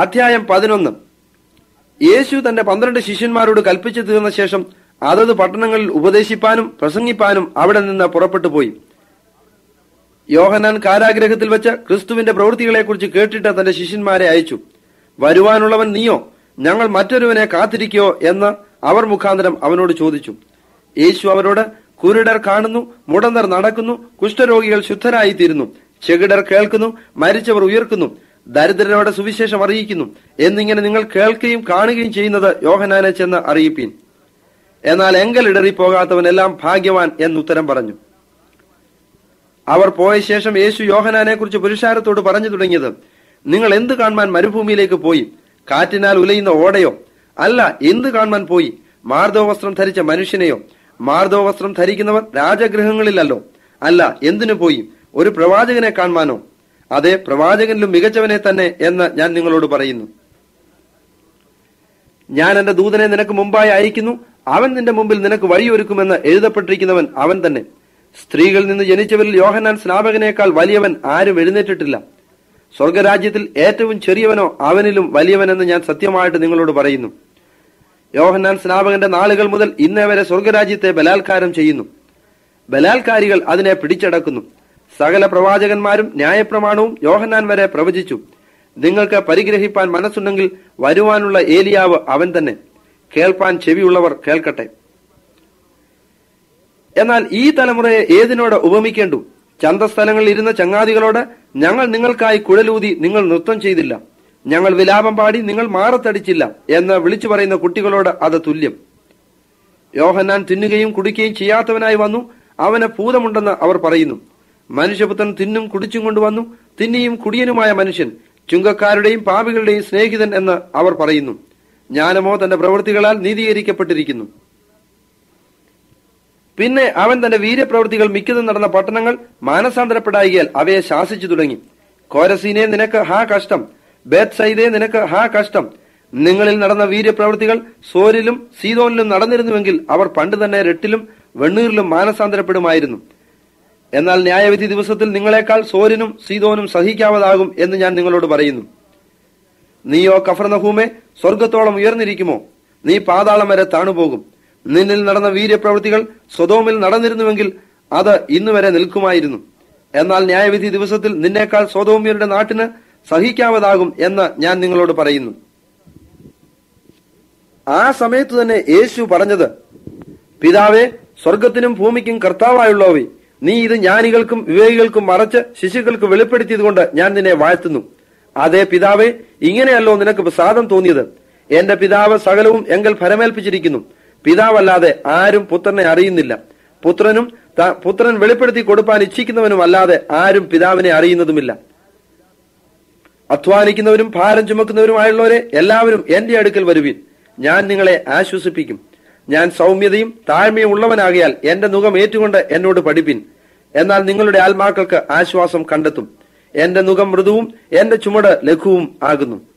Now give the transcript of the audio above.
അധ്യായം പതിനൊന്ന് യേശു തന്റെ പന്ത്രണ്ട് ശിഷ്യന്മാരോട് കൽപ്പിച്ചു തീർന്ന ശേഷം അതത് പട്ടണങ്ങളിൽ ഉപദേശിപ്പാനും പ്രസംഗിപ്പാനും അവിടെ നിന്ന് പുറപ്പെട്ടു പോയി യോഹനാൻ കാരാഗ്രഹത്തിൽ വെച്ച് ക്രിസ്തുവിന്റെ പ്രവൃത്തികളെക്കുറിച്ച് കേട്ടിട്ട് തന്റെ ശിഷ്യന്മാരെ അയച്ചു വരുവാനുള്ളവൻ നീയോ ഞങ്ങൾ മറ്റൊരുവനെ കാത്തിരിക്കയോ എന്ന് അവർ മുഖാന്തരം അവനോട് ചോദിച്ചു യേശു അവരോട് കുരുടർ കാണുന്നു മുടന്തർ നടക്കുന്നു കുഷ്ഠരോഗികൾ ശുദ്ധരായി തീരുന്നു ചെകിടർ കേൾക്കുന്നു മരിച്ചവർ ഉയർക്കുന്നു ദരിദ്രരോടെ സുവിശേഷം അറിയിക്കുന്നു എന്നിങ്ങനെ നിങ്ങൾ കേൾക്കുകയും കാണുകയും ചെയ്യുന്നത് യോഹനാനെ ചെന്ന് അറിയിപ്പീൻ എന്നാൽ എങ്കൽ ഇടറി പോകാത്തവനെല്ലാം ഭാഗ്യവാൻ എന്നുത്തരം പറഞ്ഞു അവർ പോയ ശേഷം യേശു യോഹനാനെ കുറിച്ച് പുരുഷാരത്തോട് പറഞ്ഞു തുടങ്ങിയത് നിങ്ങൾ എന്ത് കാണുവാൻ മരുഭൂമിയിലേക്ക് പോയി കാറ്റിനാൽ ഉലയുന്ന ഓടയോ അല്ല എന്ത് കാണുവാൻ പോയി മാർദവ വസ്ത്രം ധരിച്ച മനുഷ്യനെയോ മാർദവ വസ്ത്രം ധരിക്കുന്നവർ രാജഗൃഹങ്ങളിലല്ലോ അല്ല എന്തിനു പോയി ഒരു പ്രവാചകനെ കാണുവാനോ അതെ പ്രവാചകനിലും മികച്ചവനെ തന്നെ എന്ന് ഞാൻ നിങ്ങളോട് പറയുന്നു ഞാൻ എന്റെ ദൂതനെ നിനക്ക് മുമ്പായി അയക്കുന്നു അവൻ നിന്റെ മുമ്പിൽ നിനക്ക് വഴിയൊരുക്കുമെന്ന് എഴുതപ്പെട്ടിരിക്കുന്നവൻ അവൻ തന്നെ സ്ത്രീകളിൽ നിന്ന് ജനിച്ചവരിൽ യോഹന്നാൻ സ്നാപകനേക്കാൾ വലിയവൻ ആരും എഴുന്നേറ്റിട്ടില്ല സ്വർഗരാജ്യത്തിൽ ഏറ്റവും ചെറിയവനോ അവനിലും വലിയവനെന്ന് ഞാൻ സത്യമായിട്ട് നിങ്ങളോട് പറയുന്നു യോഹന്നാൻ സ്നാപകന്റെ നാളുകൾ മുതൽ ഇന്നേ വരെ സ്വർഗരാജ്യത്തെ ബലാത്കാരം ചെയ്യുന്നു ബലാത്കാരികൾ അതിനെ പിടിച്ചടക്കുന്നു സകല പ്രവാചകന്മാരും ന്യായപ്രമാണവും യോഹന്നാൻ വരെ പ്രവചിച്ചു നിങ്ങൾക്ക് പരിഗ്രഹിപ്പാൻ മനസ്സുണ്ടെങ്കിൽ വരുവാനുള്ള ഏലിയാവ് അവൻ തന്നെ കേൾപ്പാൻ ചെവിയുള്ളവർ കേൾക്കട്ടെ എന്നാൽ ഈ തലമുറയെ ഏതിനോട് ഉപമിക്കേണ്ടു ചന്തസ്ഥലങ്ങളിൽ ഇരുന്ന ചങ്ങാതികളോട് ഞങ്ങൾ നിങ്ങൾക്കായി കുഴലൂതി നിങ്ങൾ നൃത്തം ചെയ്തില്ല ഞങ്ങൾ വിലാപം പാടി നിങ്ങൾ മാറത്തടിച്ചില്ല എന്ന് വിളിച്ചു പറയുന്ന കുട്ടികളോട് അത് തുല്യം യോഹന്നാൻ തിന്നുകയും കുടിക്കുകയും ചെയ്യാത്തവനായി വന്നു അവന് ഭൂതമുണ്ടെന്ന് അവർ പറയുന്നു മനുഷ്യപുത്രൻ തിന്നും കുടിച്ചും കൊണ്ടുവന്നു തിന്നിയും കുടിയനുമായ മനുഷ്യൻ ചുങ്കക്കാരുടെയും പാപികളുടെയും സ്നേഹിതൻ എന്ന് അവർ പറയുന്നു ജ്ഞാനമോ തന്റെ പ്രവൃത്തികളാൽ നീതീകരിക്കപ്പെട്ടിരിക്കുന്നു പിന്നെ അവൻ തന്റെ വീര്യപ്രവൃത്തികൾ മിക്കതും നടന്ന പട്ടണങ്ങൾ മാനസാന്തരപ്പെടായികയാൽ അവയെ ശാസിച്ചു തുടങ്ങി കോരസീനെ നിനക്ക് ഹാ കഷ്ടം ബേത് സൈദേ നിനക്ക് ഹാ കഷ്ടം നിങ്ങളിൽ നടന്ന വീര്യപ്രവൃത്തികൾ സോരിലും സീതോനിലും നടന്നിരുന്നുവെങ്കിൽ അവർ പണ്ട് തന്നെ രട്ടിലും വെണ്ണീറിലും മാനസാന്തരപ്പെടുമായിരുന്നു എന്നാൽ ന്യായവിധി ദിവസത്തിൽ നിങ്ങളെക്കാൾ സോരിനും സീതോനും സഹിക്കാവതാകും എന്ന് ഞാൻ നിങ്ങളോട് പറയുന്നു നീയോ കഫർനഹൂമെ സ്വർഗത്തോളം ഉയർന്നിരിക്കുമോ നീ പാതാളം വരെ താണുപോകും നിന്നിൽ നടന്ന വീര്യപ്രവൃത്തികൾ സ്വതോമിൽ നടന്നിരുന്നുവെങ്കിൽ അത് ഇന്നുവരെ നിൽക്കുമായിരുന്നു എന്നാൽ ന്യായവിധി ദിവസത്തിൽ നിന്നേക്കാൾ സ്വതോമ്യരുടെ നാട്ടിന് സഹിക്കാവതാകും എന്ന് ഞാൻ നിങ്ങളോട് പറയുന്നു ആ സമയത്ത് തന്നെ യേശു പറഞ്ഞത് പിതാവേ സ്വർഗത്തിനും ഭൂമിക്കും കർത്താവായുള്ളവേ നീ ഇത് ജ്ഞാനികൾക്കും വിവേകികൾക്കും മറച്ച് ശിശുക്കൾക്ക് വെളിപ്പെടുത്തിയതുകൊണ്ട് ഞാൻ നിന്നെ വാഴ്ത്തുന്നു അതേ പിതാവേ ഇങ്ങനെയല്ലോ നിനക്ക് പ്രസാദം തോന്നിയത് എന്റെ പിതാവ് സകലവും എങ്കൽ ഫലമേൽപ്പിച്ചിരിക്കുന്നു പിതാവല്ലാതെ ആരും പുത്രനെ അറിയുന്നില്ല പുത്രനും ത- പുത്രൻ വെളിപ്പെടുത്തി കൊടുപ്പാൻ ഇച്ഛിക്കുന്നവനും അല്ലാതെ ആരും പിതാവിനെ അറിയുന്നതുമില്ല അധ്വാനിക്കുന്നവരും ഭാരം ചുമക്കുന്നവരുമായുള്ളവരെ എല്ലാവരും എന്റെ അടുക്കൽ വരുവിൻ ഞാൻ നിങ്ങളെ ആശ്വസിപ്പിക്കും ഞാൻ സൗമ്യതയും താഴ്മയും ഉള്ളവനാകിയാൽ എന്റെ മുഖം ഏറ്റുകൊണ്ട് എന്നോട് പഠിപ്പിൻ എന്നാൽ നിങ്ങളുടെ ആത്മാക്കൾക്ക് ആശ്വാസം കണ്ടെത്തും എന്റെ മുഖം മൃദുവും എന്റെ ചുമട് ലഘുവും ആകുന്നു